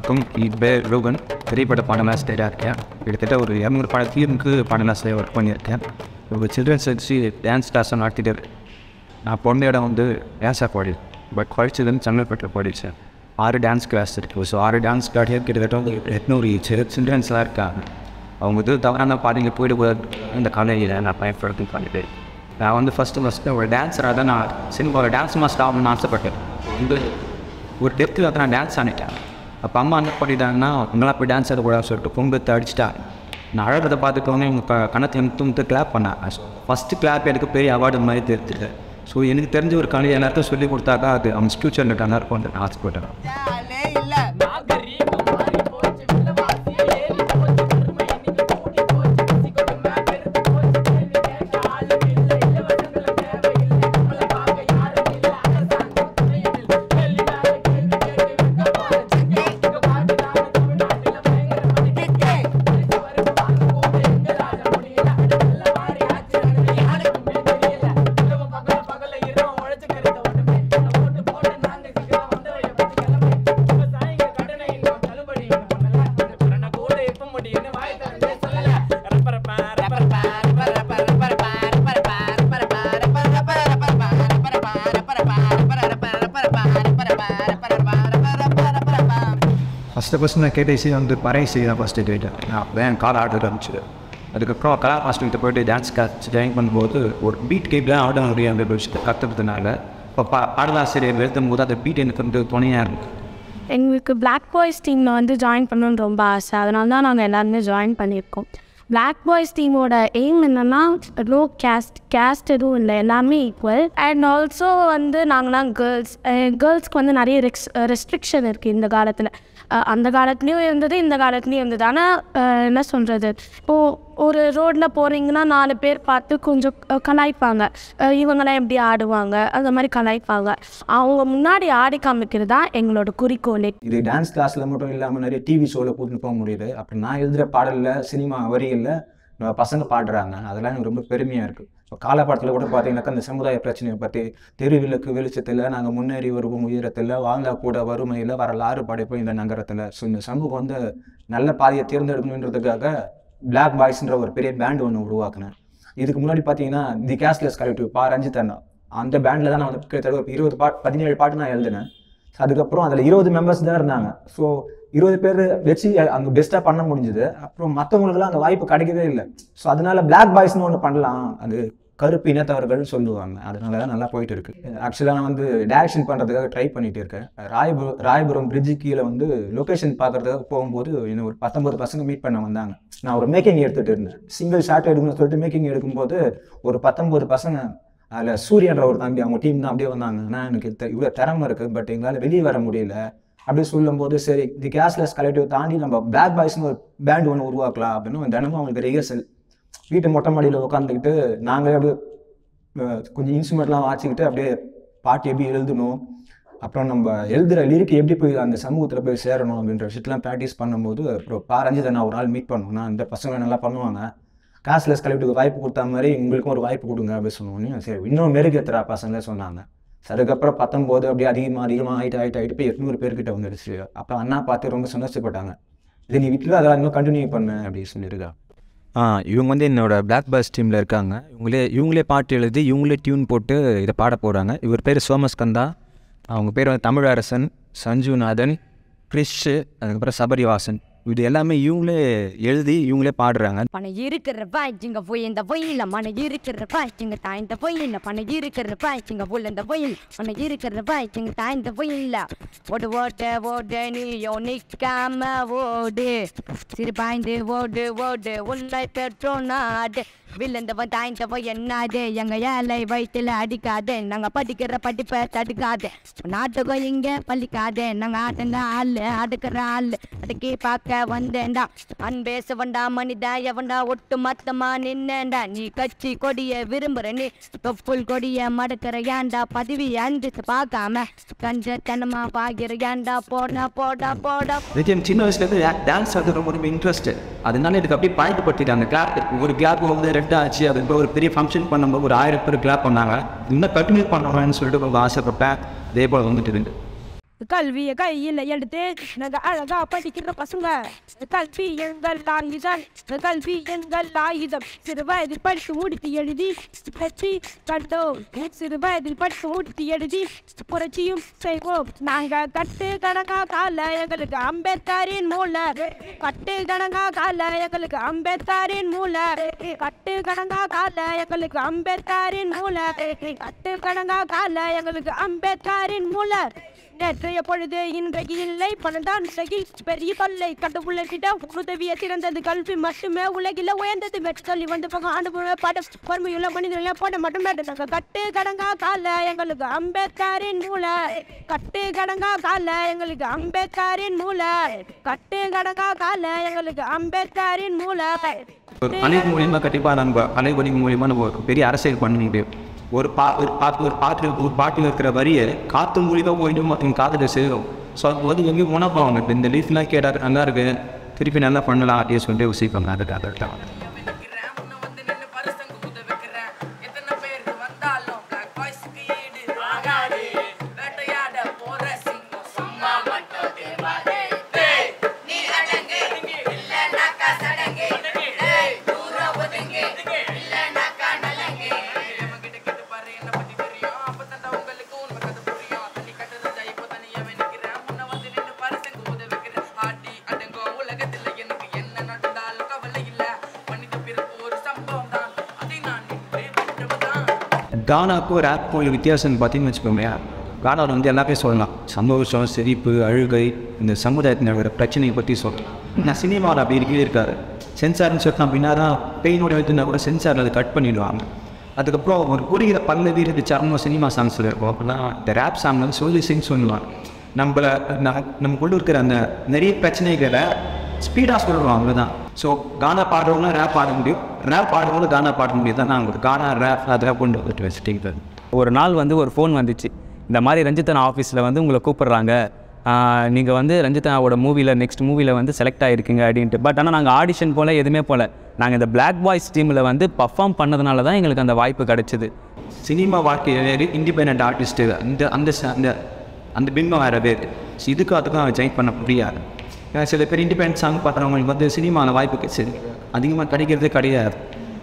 வணக்கம் என் பேர் ரோகன் திரைப்பட பாடலாசிரியராக இருக்கேன் கிட்டத்தட்ட ஒரு இரநூறு படத்திற்கு பாடலாசிரியர் ஒர்க் பண்ணியிருக்கேன் ஒரு சில்ட்ரன்ஸ் வச்சு டான்ஸ் கிளாஸை நடத்திட்டு இருக்கேன். நான் பொண்ணு இடம் வந்து டான்ஸாக பாடி பட் படிச்சதுன்னு செங்கல்பட்டில் படித்தேன் ஆறு டான்ஸ் கிளாஸ் இருக்குது ஸோ ஆறு டான்ஸ் கிளாஸே கிட்டத்தட்ட வந்து எட்நூறு சில்ட்ரன்ஸ்லாம் இருக்காங்க அவங்க இது தவறான பாதைங்க போயிடக்கூடாது இந்த கலையில் நான் பயன்படுத்தி பண்ணிட்டு நான் வந்து ஃபஸ்ட்டு ஃபஸ்ட்டு ஒரு டான்ஸராக தான் நான் சினிமாவில் டான்ஸ் மாஸ்டர் ஆகணும்னு ஆசைப்பட்டேன் வந்து ஒரு டெப்த்தில் தான் நான் டான்ஸ் ஆனிட்டேன் அப்போ அம்மா என்ன பண்ணிட்டாங்கன்னா உங்களாம் போய் டான்ஸ் ஆடக்கூடாதுன்னு சொல்லிட்டு பொங்கத்தை அடிச்சிட்டாங்க நான் அழகதை பார்த்துக்கோங்க இவங்க க கணத்தை எனக்கு துண்டு கிளாப் பண்ணாங்க ஃபஸ்ட்டு கிளாப் எனக்கு பெரிய அவார்டு மாதிரி தெரிஞ்சுது ஸோ எனக்கு தெரிஞ்ச ஒரு கலை எல்லாருக்கும் சொல்லி கொடுத்தாக்கா அது அவங்க ஃப்யூச்சரில் நல்லா இருக்கும் நான் ஆசைப்பட்டேன் ஜாலே இல்ல நாகரீகம் மாறி போச்சு விலைவாசி ஏறி போச்சு வறுமை இன்னைக்கு கூடி போச்சு பசி கொடுமை பெருத்து போச்சு கேள்வி கேட்க ஆளும் இல்லை இலவசங்களை தேவையில்லை நம்மளை பார்க்க யாரும் இல்லை அரசாங்கம் துணையில்லை கேள்வி மேல கேள்வி கேட்டு வெக்க பாரு செக்கே இங்க பாட்டுதான தமிழ்நாட்டுல பயங்கர மணிக்கே பரிசு வருது வாங்க கூட எங்க ராஜ முடியல நல்ல மாறி ஆச்சு நடந்து யாருக்குமே தெரியல இரவு பகல பகல இரவு உழைச்சு கருத்த உடனே போட்டு போட்டு நாங்க சீக்கிரம் வந்து எப்படி கிளம்பி விவசாயிங்க கடனை இன்னும் தள்ளுபடி இன்னும் பண்ணல கடனை கூட எப்ப முடியும்னு வாய் திறந்தே சொல்லல ரப்பரப்பா ரப்பரப்பா ரப்பரப்பா ரப்பரப்பா ரப்பரப்பா ரப்பரப்பா ரப்பரப்பா ரப்பரப்பா ரப்பரப்பா ரப்பரப்பா ரப்பரப்பா ரப்பரப்பா ரப்பரப்பா ரப்பரப்பா ரப்பரப்பா ரப்பரப்பா ஃபஸ்ட்டு ஃபஸ்ட்டு நான் கேட்ட இசை வந்து பறை இசை தான் ஃபஸ்ட்டு கேட்டேன் நான் வேன் கால் ஆட ஆரம்பிச்சிது அதுக்கப்புறம் கலா மாஸ்டர்கிட்ட போயிட்டு டான்ஸ் கிளாஸ் ஜாயின் பண்ணும்போது ஒரு பீட் கேப்லாம் ஆட முடியும் அந்த விஷயத்தை கற்றுக்கிறதுனால இப்போ பா பாடலாசிரியர் எழுதும் போது அந்த பீட் எனக்கு வந்து துணையாக இருக்குது எங்களுக்கு Black பாய்ஸ் டீமில் வந்து ஜாயின் பண்ணணும்னு ரொம்ப ஆசை அதனால தான் நாங்கள் எல்லாருமே ஜாயின் பண்ணியிருக்கோம் Black பாய்ஸ் டீமோட எய்ம் என்னென்னா லோ கேஸ்ட் கேஸ்ட் எதுவும் இல்லை எல்லாமே ஈக்குவல் அண்ட் ஆல்சோ வந்து நாங்களாம் கேர்ள்ஸ் கேர்ள்ஸ்க்கு வந்து நிறைய ரெக்ஸ் ரெஸ்ட்ரிக்ஷன் இருக்குது இந்த காலத்தில் அந்த காலத்துலேயும் இருந்தது இந்த காலத்துலேயும் இருந்தது ஆனால் என்ன சொல்கிறது இப்போது ஒரு ரோட்டில் போகிறீங்கன்னா நாலு பேர் பார்த்து கொஞ்சம் அஹ், கலாய்ப்பாங்க அஹ், இவங்கெல்லாம் எப்படி ஆடுவாங்க அந்த மாதிரி கலாய்ப்பாங்க அவங்க முன்னாடி ஆடி காமிக்கிறது தான் எங்களோட குறிக்கோளே இது டான்ஸ் கிளாஸில் மட்டும் இல்லாமல் நிறைய டிவி ஷோவில் கூட்டிட்டு போக முடியுது அப்படி நான் எழுதுகிற பாடலில் சினிமா வரிகளில் பசங்க பாடுறாங்க அதெல்லாம் எனக்கு ரொம்ப பெருமையாக இருக்குது ஸோ காலப்படத்தில் கூட பார்த்தீங்கன்னாக்கா இந்த சமுதாய பிரச்சனையை பற்றி தெருவிளக்கு வெளிச்சத்தில் நாங்கள் முன்னேறி வருவோம் உயரத்தில் வாழ்ந்தா கூட வறுமையில் வரலாறு படைப்போம் இந்த நகரத்தில் ஸோ இந்த சமூகம் வந்து நல்ல பாதையை தேர்ந்தெடுக்கணுன்றதுக்காக Black பாய்ஸ்ன்ற ஒரு பெரிய பேண்ட் ஒன்று உருவாக்குனேன் இதுக்கு முன்னாடி பார்த்தீங்கன்னா தி கேஸ்லெஸ் கலெக்டிவ் பா ரஞ்சித் அண்ணா அந்த பேண்டில் தான் நான் வந்து கிட்டத்தட்ட ஒரு இருபது பாட்டு பதினேழு பாட்டு நான் எழுதினேன் அதுக்கப்புறம் அதில் இருபது மெம்பர்ஸ் தான் இருந்தாங்க ஸோ இருபது பேர் வச்சு அங்கே பெஸ்ட்டாக பண்ண முடிஞ்சுது அப்புறம் மற்றவங்களுக்குலாம் அந்த வாய்ப்பு கிடைக்கவே இல்லை ஸோ அதனால Black பாய்ஸ்னு ஒன்று பண்ணலாம் அது கருப்பு இனத்தவர்கள் சொல்லுவாங்க அதனால தான் நல்லா போயிட்டு இருக்கு ஆக்சுவலாக நான் வந்து டேரக்ஷன் பண்ணுறதுக்காக ட்ரை பண்ணிட்டு இருக்கேன் ராயபுரம் ராயபுரம் பிரிட்ஜு கீழே வந்து லொக்கேஷன் பார்க்கறதுக்காக போகும்போது இன்னும் ஒரு பத்தொம்பது பசங்க மீட் பண்ண வந்தாங்க நான் ஒரு மேக்கிங் எடுத்துகிட்டு இருந்தேன் சிங்கிள் ஷாட் எடுக்கணும்னு சொல்லிட்டு மேக்கிங் எடுக்கும்போது ஒரு பத்தொம்பது பசங்க அதில் சூரியன்ற ஒரு தம்பி அவங்க டீம் தான் அப்படியே வந்தாங்க ஆனால் எனக்கு தெ- இவ்வளோ திறமை இருக்குது பட் எங்களால் வெளியே வர முடியல அப்படி சொல்லும்போது சரி தி கேஸ்லெஸ் கலெக்டிவ் தாண்டி நம்ம Black பாய்ஸ்னு ஒரு பேண்ட் ஒன்று உருவாக்கலாம் அப்படின்னு தினமும் அவங்களுக்கு ரிஹர்சல் வீட்டு மொட்டை மாடியில் உட்காந்துக்கிட்டு நாங்களே அப்படியே அஹ், கொஞ்சம் இன்ஸ்ட்ருமெண்ட்லாம் வாசிக்கிட்டு அப்படியே பாட்டு எப்படி எழுதணும் அப்புறம் நம்ம எழுதுகிற லிரிக் எப்படி போய் அந்த சமூகத்தில் போய் சேரணும் அப்படின்ற விஷயத்தெல்லாம் ப்ராக்டிஸ் பண்ணும்போது அப்புறம் பாரஞ்சிதை நான் ஒரு நாள் மீட் பண்ணோம்னா இந்த பசங்க நல்லா பண்ணுவாங்க காஸ்லெஸ் கலெக்டிவ்க்கு வாய்ப்பு கொடுத்த மாதிரி உங்களுக்கும் ஒரு வாய்ப்பு கொடுங்க அப்படின்னு சொன்னோன்னே சரி இன்னும் மெருகேத்துறா பசங்க சொன்னாங்க So, அதுக்கப்புறம் பத்தொம்போது அப்படியே அதிகமாக அதிகமாக ஆகிட்டு ஆகிட்டு ஆகிட்டு போய் எட்நூறு பேர்கிட்ட வந்துடுச்சு அப்போ அண்ணா பார்த்து ரொம்ப சந்தோஷப்பட்டாங்க இது நீ வீட்டில் அதெல்லாம் இன்னும் கண்டினியூ பண்ணு அப்படின்னு சொல்லியிருக்கா ஆ இவங்க வந்து என்னோட பிளாக் பஸ் டீமில் இருக்காங்க இவங்களே இவங்களே பாட்டு எழுதி இவங்களே டியூன் போட்டு இதை பாட போகிறாங்க இவர் பேர் சோமஸ்கந்தா அவங்க பேர் வந்து தமிழரசன் சஞ்சுநாதன் கிறிஷ் அதுக்கப்புறம் சபரிவாசன் இது எல்லாமே இவங்களே எழுதி இவங்களே பாடுறாங்க பணம் இருக்கிற பாய்ச்சிங்க போய் இந்த பொயில மனம் இருக்கிற பாய்ச்சிங்க தாய்ந்த பொயில பணம் இருக்கிற பாய்ச்சிங்க போல இந்த பொயில் பணம் இருக்கிற பாய்ச்சிங்க தாய்ந்த பொயில ஓடு ஓட்ட ஓடு நீயோ நிக்காம ஓடு சிறு பாய்ந்து ஓடு ஓடு உன்னை பெற்றோ நாடு விழுந்தவன் தாய்ந்தவன் என்னாது எங்க ஏழை வயிற்றுல அடிக்காது நாங்க படிக்கிற படிப்பை தடுக்காது நாட்டுக்கும் இங்க பள்ளிக்காது நாங்க ஆட்டுங்க ஆளு அடுக்கிற ஆளு அடக்கி பார்க்க வந்தேன்டா அன்பேசவன்டா மனிதா எவன்டா ஒட்டு மொத்தமா நின்னேன்டா நீ கட்சி கொடிய விரும்புற நீ தொப்புள் கொடிய மடக்கிற ஏன்டா பதவி அந்திச்சு பார்க்காம கஞ்சத்தனமா பாகிற ஏன்டா போடா போடா போடா நிச்சயம் சின்ன வயசுலேருந்து டான்ஸ் வந்து ரொம்ப ரொம்ப இன்ட்ரெஸ்ட் அதனால எனக்கு அப்படியே பழக்கப்பட்டுட்டாங்க கிளாப் ஒரு கிளாப் வந்து ரெட் ஆச்சு அது இப்போ ஒரு பெரிய ஃபங்க்ஷன் பண்ணும்போது ஒரு ஆயிரம் பேர் கிளாப் பண்ணாங்க இன்னும் கண்டினியூ பண்ணுறேன்னு சொல்லிட்டு ரொம்ப ஆசைப்பட்டேன் அதே போல் வந்துட்டு இருந்து கல்வியை கையில் எடுத்து நாங்க அழகா படிக்கிற பசங்க கல்வி எங்கள் ஆயுதம் கல்வி எங்கள் ஆயுதம் சிறு வயதில் படித்து முடித்து எழுதி வெற்றி கண்டோம் சிறு வயதில் படித்து முடித்து எழுதி புரட்சியும் செய்வோம் நாங்க கட்டு கணக்கா கால எங்களுக்கு அம்பேத்கரின் மூல கட்டு கணக்கா கால எங்களுக்கு அம்பேத்கரின் மூல கட்டு கணக்கா கால எங்களுக்கு அம்பேத்கரின் மூல கட்டு கணக்கா கால எங்களுக்கு அம்பேத்கரின் மூல நேற்றைய பொழுது இன்றைக்கு இல்லை பன்னெண்டாம் இன்றைக்கு பெரிய தொல்லை கடவுள்கிட்ட உதவிய சிறந்தது கல்வி மட்டுமே உலகில உயர்ந்தது வெற்றி சொல்லி வந்து பக்கம் அனுபவ பாடம் பொறுமையுள்ள மனிதர்கள போட மட்டுமே நாங்க கட்டு கடங்கா கால எங்களுக்கு அம்பேத்கரின் மூல கட்டு கடங்கா கால எங்களுக்கு அம்பேத்கரின் மூல கட்டு கடங்கா கால எங்களுக்கு அம்பேத்கரின் மூல ஒரு அனைத்து மூலியமாக கண்டிப்பாக நம்ம அனைவரி மூலியமாக நம்ம ஒரு பெரிய அரசியல் பண்ண முடியும் ஒரு பா ஒரு பாட்டு ஒரு பாட்டு ஒரு பாட்டில் இருக்கிற வரியை காற்று மூலியமாக போயிட்டு மற்ற காதில் சேரும் ஸோ அது வந்து எங்கேயும் உணப்பாங்க இப்போ இந்த லீஃப்லாம் கேட்டால் நல்லா இருக்கு திருப்பி நல்லா பண்ணலாம் அப்படின்னு சொல்லிட்டு யோசிப்பாங்க அதுக்கு அதுக்கு வைக்கிறேன் உன்னை வந்து நின்னு பரிசங்கு குத வைக்கிறேன் எத்தனை பேர் வந்தாலும் black boys க்கு ஈடு ஆகாது வேட்டையாட போற சிங்கம் சும்மா மட்டும் தேவாதே டேய் நீ அடங்கு இல்லனாக்கா சடங்கு டேய் தூரம் ஒதுங்கு இல்லனாக்கா நலங்கு எவன்கிட்ட கேட்டு பாரு என்ன பத்தி தெரியும் அப்பதான் உங்களுக்கு உண்மை கதை புரியும் தண்ணி கட்டுறதா இப்போ தனியா நினைக்கிறேன் உன்னை வந்து நின்னு பரிசங்கு குத வைக்கிறேன் ஆட்டி அடங்கோ உலகத்துல எனக்கு என்ன நடந்தாலும் கவலை இல்ல மனித பிறப்பு ஒரு சம்பவம் தான் அதை நான் நின்று வென்றவதான் கானாக்கும் ரேப்புக்கும் உள்ள வித்தியாசம் பார்த்தீங்கன்னு வச்சுக்கோங்க கானாவில் வந்து எல்லாமே சொல்லலாம் சந்தோஷம் சிரிப்பு அழுகை இந்த சமுதாயத்தில் நடக்கிற பிரச்சனையை பற்றி சொல்லலாம் நான் சினிமாவில் அப்படி இருக்கவே இருக்காது சென்சார்னு சொல்லலாம் அப்படின்னா தான் பெயினோட வந்து கூட சென்சாரில் அதை கட் பண்ணிடுவாங்க அதுக்கப்புறம் ஒரு புரிகிற பல்லவி இருக்கு சரணம் சினிமா சாங்ஸில் இருக்கும் அப்படின்னா இந்த ரேப் சாங் வந்து சொல்லி சிங் சொல்லுவாங்க நம்மள ந- நமக்குள்ள இருக்கிற அந்த நிறைய பிரச்சனைகளை ஸ்பீடாக சொல்லுவோம் அவ்வளோதான் ஸோ கானா பாடுறவங்க ரேப் பாட முடியும் ரேப் பாடுறவங்க கானா பாட முடியும் தான் நான் ஒரு கானா ரேப் அதை கொண்டு வந்துட்டு வச்சுட்டீங்க ஒரு நாள் வந்து ஒரு ஃபோன் வந்துச்சு இந்த மாதிரி ரஞ்சித்தன் ஆஃபீஸில் வந்து உங்களை கூப்பிட்றாங்க நீங்கள் வந்து ரஞ்சித்தனாவோட மூவியில் நெக்ஸ்ட் மூவியில் வந்து செலக்ட் ஆகிருக்கீங்க அப்படின்ட்டு பட் ஆனால் நாங்கள் ஆடிஷன் போல் எதுவுமே போல நாங்கள் இந்த பிளாக் பாய்ஸ் டீமில் வந்து பர்ஃபார்ம் பண்ணதுனால தான் எங்களுக்கு அந்த வாய்ப்பு கிடச்சிது சினிமா வாழ்க்கையில் இண்டிபெண்ட் ஆர்டிஸ்ட்டு அந்த அந்த ச- அந்த அந்த பிம்பம் வேறு பேர் ஸோ இதுக்கும் அதுக்கும் ஜாயின் பண்ண முடியாது ஏன்னா சில பேர் இண்டிபெண்ட் சாங் பார்க்குறவங்களுக்கு வந்து சினிமாவில் வாய்ப்பு கிடைச்சது அதிகமாக கிடைக்கிறதே கிடையாது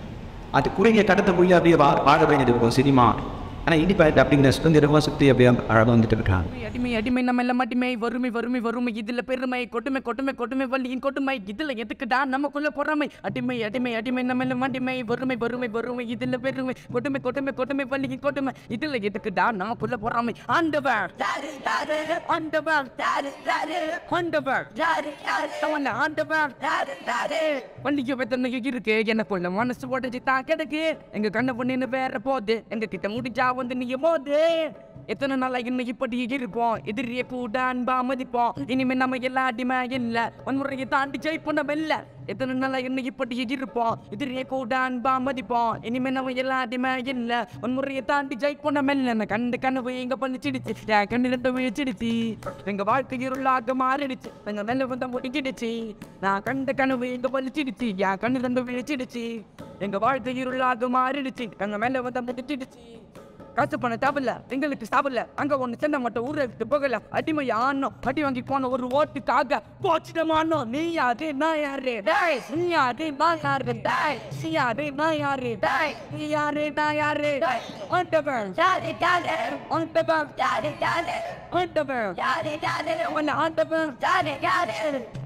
அது குறுகிய கடத்த போய் அப்படியே வா வாழ வேண்டியது இருக்கும் சினிமா ஆனால் இண்டிபெண்ட் அப்படிங்கிற சுதந்திரமாக சுற்றி அப்படியே அழகாக வந்துட்டு இருக்காங்க அடிமை அடிமை நம்ம எல்லாம் மட்டுமே வறுமை வறுமை வறுமை இதுல பெருமை கொட்டுமை கொட்டுமை கொட்டுமை வள்ளியின் கொட்டுமை இதுல எதுக்குடா நமக்குள்ள பொறாமை அடிமை அடிமை அடிமை நம்ம எல்லாம் அடிமை வறுமை வறுமை வறுமை இதுல பெருமை கொட்டுமை கொட்டுமை கொட்டுமை வள்ளியின் கொட்டுமை இதுல எதுக்குடா நமக்குள்ள பொறாமை ஆண்டவர் ஆண்டவர் ஆண்டவர் அவன் ஆண்டவர் வள்ளிக்கு வெத்தனை இருக்கு எனக்குள்ள மனசு உடஞ்சி தான் கிடக்கு எங்க கண்ண பொண்ணு வேற போகுது எங்க கிட்ட முடிஞ்சா வந்து நீ போது எத்தனை நாளா இன்னும் இப்படி இருப்போம் எதிரிய கூட அன்பா மதிப்போம் இனிமே நம்ம எல்லா அடிமை இல்ல வன்முறையை தாண்டி ஜெயிப்போம் நம்ம இல்ல எத்தனை நாளா இன்னும் இப்படி இருப்போம் எதிரிய கூட அன்பா மதிப்போம் இனிமே நம்ம எல்லா அடிமை இல்ல வன்முறையை தாண்டி ஜெயிப்போம் நம்ம இல்ல நான் கண்டு கனவு எங்க பண்ணிச்சிடுச்சு என் கண்ணு ரெண்டு விழிச்சிடுச்சு எங்க வாழ்க்கை இருளாக மாறிடுச்சு எங்க மேல வந்து முடிக்கிடுச்சு நான் கண்ட கனவு எங்க பழிச்சிடுச்சு என் கண்ணு ரெண்டு விழிச்சிடுச்சு எங்க வாழ்க்கை இருளாக மாறிடுச்சு எங்க மேல வந்து முடிச்சிடுச்சு காசு பண்ண தேவையில்ல எங்களுக்கு சாப்பிடல அங்க ஒண்ணு சென்ன மட்டும் ஊரை விட்டு போகல அடிமை ஆனோம் அடி வாங்கி போன ஒரு ஓட்டுக்காக போச்சிடமானோ நீ யாரு நான் யாரு டேய் நீ யாரு நான் யாரு டேய் நீ யாரு நான் யாரு டேய் நீ யாரு நான் யாரு ஆண்டவன் யாரு யாரு ஆண்டவன் யாரு யாரு ஆண்டவன் யாரு யாரு உன்னை ஆண்டவன் யாரு யாரு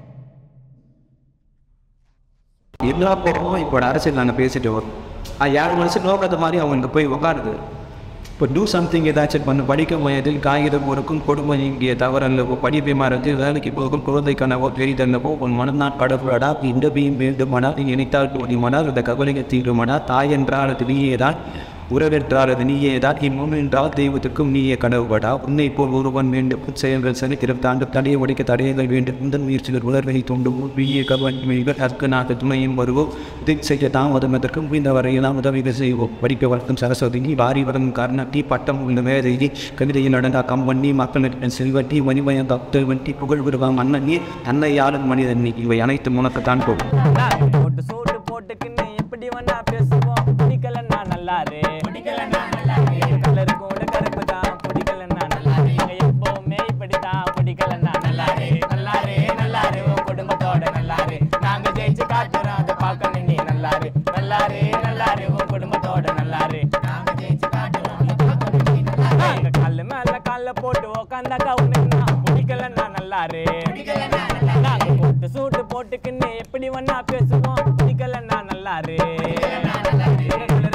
எல்லா பேரும் இப்போ அரசியல் நாங்கள் பேசிட்டு வரோம் அது யார் மனசு நோக்காத மாதிரி அவங்க இங்கே போய் உட்காருது இப்போ டூ சம்திங் ஏதாச்சும் பண்ணு படிக்க வயதில் காகிதம் பொறுக்கும் கொடுமை இங்கே தவறல்லவோ படிப்பை மறந்து வேலைக்கு போகும் குழந்தைக்கானவோ பெரிதல்லவோ உன் மனநாட் கடவுளடா இந்த பீம் வேண்டுமானா நீ நினைத்தால் போதுமானால் இந்த கவலையை தீருமானா தாய் என்றால் அது நீயேதான் உறவென்றால் அது நீயேதான் இம்மும் என்றால் தெய்வத்துக்கும் நீயே கடவுளடா உன்னை போல் ஒருவன் வேண்டும் செயல்கள் சரித்திரம் தாண்டு தடையை உடைக்க தடையங்கள் வேண்டும் இந்த முயற்சிகள் உணர்வை தூண்டும் வீய கவனிமைகள் அதற்கு நாங்கள் துணையும் வருவோம் இதை செய்ய தாமதம் அதற்கு முடிந்த வரையெல்லாம் உதவிகள் செய்வோம் படிக்க வளர்க்கும் சரஸ்வதி நீ வாரி வரும் காரணத்தி பட்டம் உள்ள மேதை கவிதையில் நடந்தா கம்பண்ணி மக்களிடம் செல்வட்டி மணிமயம் தப்தல் வண்டி புகழ் விருவாம் மன்னன் நீ தன்னை யாரும் மனிதன் நீ இவை அனைத்தும் உனக்குத்தான் போகும் போட்டு சோட்டு போட்டுக்கின்னு எப்படி வேணா பேசுவோம் பிடிக்கலன்னா நல்லாரு பிடிக்கலன்னா நல்லாரு கலர் கூட கருப்பு தான் பிடிக்கலன்னா நல்லாரு எப்பவுமே இப்படிதான் மேல போட்டு உக்காந்தாக்கா உனக்கு பிடிக்கலன்னா நல்லாரு நாங்க போட்டு சூட்டு போட்டுக்கின்னு எப்படி வேணா பேசுவோம் பிடிக்கலன்னா நல்லாரு